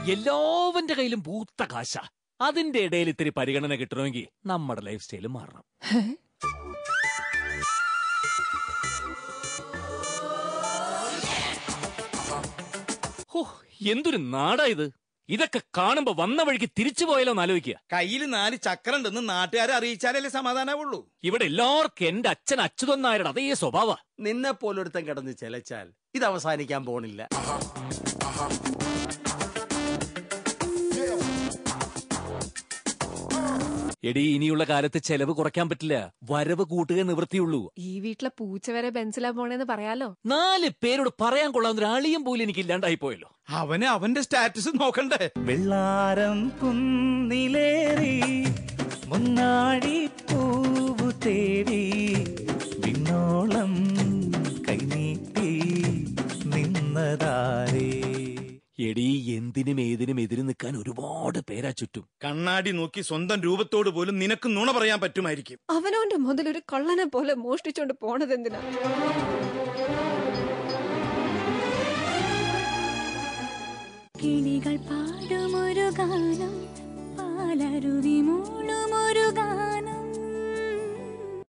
എല്ലാവന്റെ കയ്യിലും പൂത്ത കാശ അതിന്റെ ഇടയിൽ ഇത്തിരി പരിഗണന കിട്ടണമെങ്കിൽ നമ്മുടെ ലൈഫ് സ്റ്റൈൽ മാറണം ഹോ എന്തൊരു നാടാ ഇത് ഇതൊക്കെ കാണുമ്പോ വന്ന വഴിക്ക് തിരിച്ചു പോയാലോ എന്ന് ആലോചിക്കുക കയ്യിൽ നാല് ചക്രം ഉണ്ടെന്ന് നാട്ടുകാരെ അറിയിച്ചാലല്ലേ സമാധാനാവുള്ളൂ ഇവിടെ എല്ലാവർക്കും എന്റെ അച്ഛൻ അച്യുതൻ നായരുടെ അതേ സ്വഭാവ നിന്നെ പോലൊരുത്തൻ കിടന്ന് ചെലച്ചാൽ ഇത് അവസാനിക്കാൻ പോണില്ല എടി ഇനിയുള്ള കാലത്ത് ചെലവ് കുറയ്ക്കാൻ പറ്റില്ല വരവ് കൂട്ടുക നിവൃത്തിയുള്ളൂ ഈ വീട്ടിലെ പൂച്ച വരെ ബെൻസിലാ പോണേന്ന് പറയാലോ നാല് പേരോട് പറയാൻ കൊള്ളാവുന്ന ഒരു അളിയും പോലും എനിക്ക് ഇല്ലാണ്ടായി പോയല്ലോ അവന് അവന്റെ സ്റ്റാറ്റസ് നോക്കണ്ടേ വെള്ളാരം കുന്നിലേറി മുന്നാടി പൂവു തേടി വിണ്ണോളം കൈനീട്ടി നിന്നതാരേ എടി എന്തിനും ഏതിനും എതിര് നിൽക്കാൻ ഒരുപാട് പേരാ ചുറ്റും കണ്ണാടി നോക്കി സ്വന്തം രൂപത്തോട് പോലും നിനക്ക് നുണ പറയാൻ പറ്റുമായിരിക്കും അവനവന്റെ മുതൽ ഒരു കള്ളനെ പോലെ മോഷ്ടിച്ചോണ്ട് പോണത് എന്തിനാ കിളികൾ പാടുമൊരു ഗാനം പാലരുവി മൂളുമൊരു ഗാനം